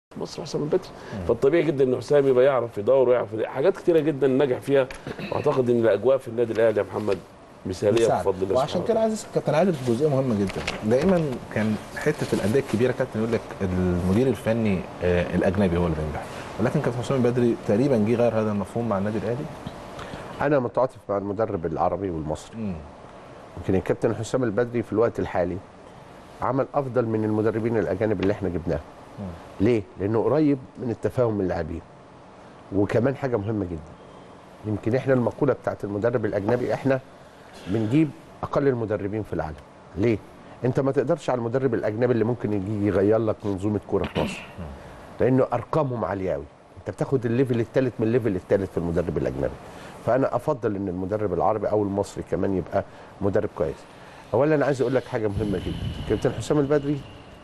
مصر حسام البدري فالطبيعي جدا ان حسام يبقى يعرف يدور ويعرف حاجات كتيره جدا نجح فيها واعتقد ان الاجواء في النادي الاهلي يا محمد مثاليه مساعد. بفضل الله وعشان سبحانه كده عايز أسأل كابتن عادل في جزئيه مهمه جدا دايما كان حته الانديه الكبيره كابتن يقول لك المدير الفني آه الاجنبي هو اللي بينجح ولكن كابتن حسام البدري تقريبا جه غير هذا المفهوم مع النادي الاهلي انا متعاطف مع المدرب العربي والمصري يمكن الكابتن حسام البدري في الوقت الحالي عمل افضل من المدربين الاجانب اللي احنا جبناهم ليه لانه قريب من التفاهم من اللاعبين وكمان حاجه مهمه جدا يمكن احنا المقوله بتاعت المدرب الاجنبي احنا بنجيب اقل المدربين في العالم ليه انت ما تقدرش على المدرب الاجنبي اللي ممكن يجي يغير لك منظومه كوره في مصر لانه ارقامهم عاليه قوي انت بتاخد الليفل الثالث من الليفل الثالث في المدرب الاجنبي فانا افضل ان المدرب العربي او المصري كمان يبقى مدرب كويس اولا انا عايز اقول لك حاجه مهمه جدا كابتن حسام البدري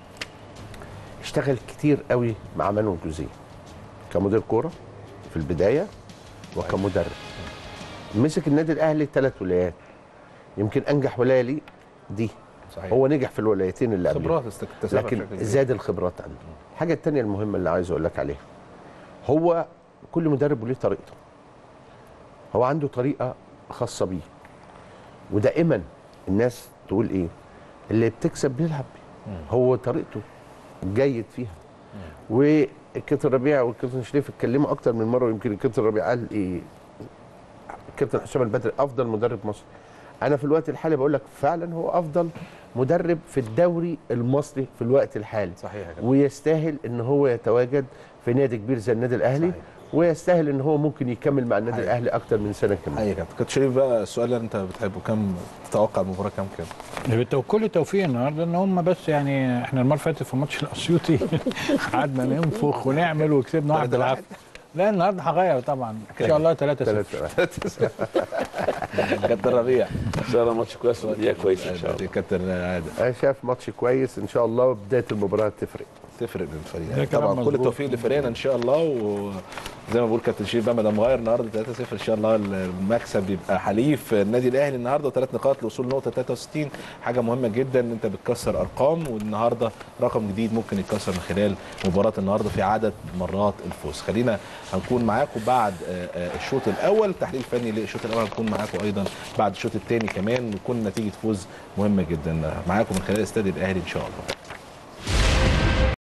اشتغل كتير قوي مع مانويل جوزيه كمدير كوره في البدايه وكمدرب مسك النادي الاهلي ثلاث ولايات يمكن انجح ولايه ليه دي صحيح هو نجح في الولايتين اللي قبليه خبرات اكتسبها لكن بشكل كبير. زاد الخبرات عنده الحاجه الثانيه المهمه اللي عايز اقول لك عليها هو كل مدرب وليه طريقته هو عنده طريقه خاصه بيه ودائما الناس تقول ايه اللي بتكسب بيلعب هو طريقته جيد فيها والكابتن ربيع والكابتن شريف اتكلموا اكتر من مره ويمكن الكابتن ربيع قال ايه الكابتن حسام البدري افضل مدرب مصري انا في الوقت الحالي بقول لك فعلا هو افضل مدرب في الدوري المصري في الوقت الحالي صحيح يا كابتن. ويستاهل ان هو يتواجد في نادي كبير زي النادي الاهلي صحيح. ويستاهل ان هو ممكن يكمل مع النادي حقيقي. الاهلي اكتر من سنه كمان حقيقي يا كابتن كابتن شريف بقى السؤال اللي انت بتحبه كم تتوقع المباراه كام كام؟ بكل توفيق النهارده ان هم بس يعني احنا المره اللي فاتت في ماتش الاسيوطي قعدنا ننفخ ونعمل وكسبنا واحد تلاتة واحد. بالعافيه لا النهارده هغير طبعا ان شاء الله 3 0 ثلاثة كابتن ربيع ان شاء الله ماتش كويس ودقيقه كويسه ان شاء الله كابتن عادل انا شايف ماتش كويس ان شاء الله وبدايه المباراه تفرق تفرق ده للفريق كلام طبعا كل مظبوط. التوفيق لفريقنا ان شاء الله وزي ما بقول كابتن شريف بقى ما دام غير النهارده 3-0 ان شاء الله المكسب يبقى حليف النادي الاهلي النهارده وثلاث نقاط لوصول نقطه 63 حاجه مهمه جدا ان انت بتكسر ارقام والنهارده رقم جديد ممكن يتكسر من خلال مباراه النهارده في عدد مرات الفوز خلينا هنكون معاكم بعد آه، آه، الشوط الاول تحليل فني للشوط الاول هنكون معاكم ايضا بعد الشوط الثاني كمان ويكون نتيجه فوز مهمه جدا معاكم من خلال استاد الاهلي ان شاء الله